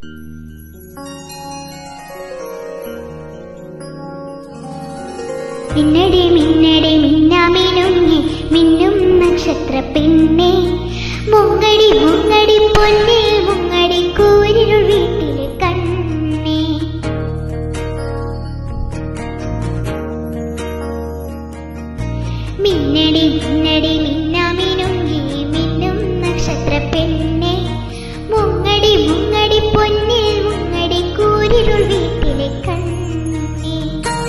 മിന്നടി മിന്നടി മിന്നാമിനുങ്ങി മിന്നും നക്ഷത്ര പെണ്ണെ മുങ്ങടി മുങ്ങടി പൊന്നിൽ മുങ്ങടി കൂരിരുൾ വീട്ടിലെ കണ്ണേ മിന്നടി മിന്നടി മിന്നാമിനുങ്ങി മിന്നും നക്ഷത്ര പെണ്ണെ മുങ്ങടി മുങ്ങടി പൊന്നിൽ മുങ്ങടി കൂരിരുൾ വീട്ടിലെ കണ്ണേ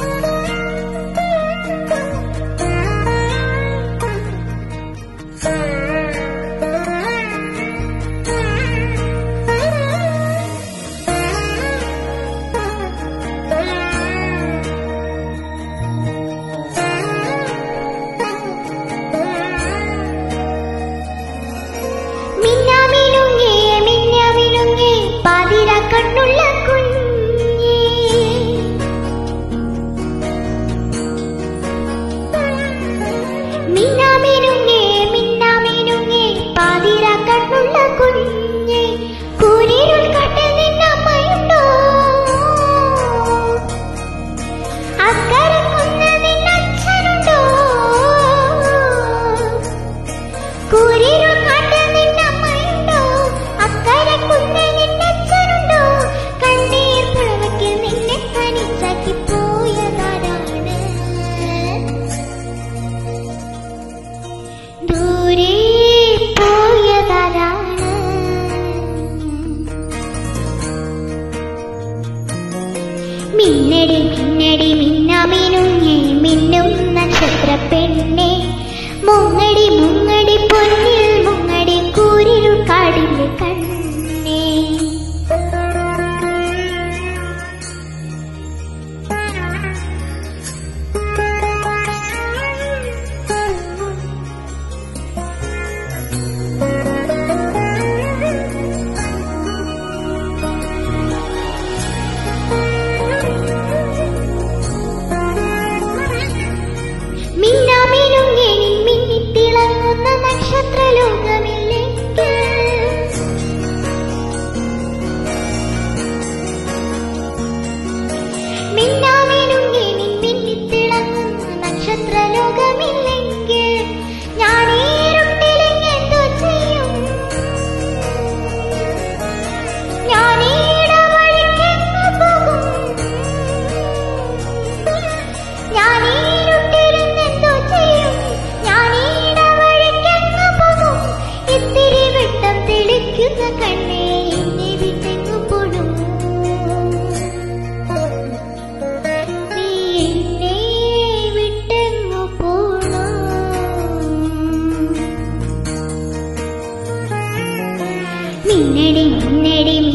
മിന്നാമിനുങ്ങേ മിന്നാമിനുങ്ങേ പാതിര കണ്ണുള്ള കുഞ്ഞേ മിന്നാമിനുങ്ങേ മിന്നാമിനുങ്ങേ പാതിര കണ്ണുള്ള കുഞ്ഞേ കൂരിരുൾ കാട്ടിൽ നിന്നമ്മയുണ്ടോ അക്കരെ കുന്ന് നിന്നച്ഛനുണ്ടോ കൂരിരുൾ കാട്ടിൽ നിന്നമ്മയുണ്ടോ അക്കരെ കുന്ന് നിന്നച്ഛനുണ്ടോ കണ്ണീർ പുഴവയ്ക്ക് നിന്നെ തനിച്ചാക്കി പോയതാരാണ് ദൂരെ പോയതാരാണ് മിന്നടി മിന്നടി മിന്നാമിനുങ്ങി മിന്നും നക്ഷത്ര പെണ്ണെ മുങ്ങടി മുങ്ങടി പൊന്നിൽ മുങ്ങടി കൂരിരുൾ കാടിലെ കണ്ണേ മിന്നാമിനുങ്ങി മിന്നിത്തിളങ്ങുന്ന നക്ഷത്ര ലോകമില്ലെങ്കിൽ മിന്നാമിനുങ്ങി മിന്നിത്തിളങ്ങുന്ന നക്ഷത്ര ലോകമില്ലെങ്കിൽ ഞാൻ ഈ ഇരുട്ടിലിങ്ങെന്തു ചെയ്യും ഞാൻ ഈ ഇടവഴിക്കെങ്ങു പോകും ഞാൻ ഈ ഇരുട്ടിലിങ്ങെന്തു ചെയ്യും ഞാൻ ഈ ഇടവഴിക്കെങ്ങു പോകും ഇത്തിരി വെട്ടം തെളിക്കുന്ന കണ്ണേ എന്നെ വിട്ടെങ്ങു പോടും നീ എന്നെ വിട്ടെങ്ങു പോണോ മിന്നടി മിന്നടി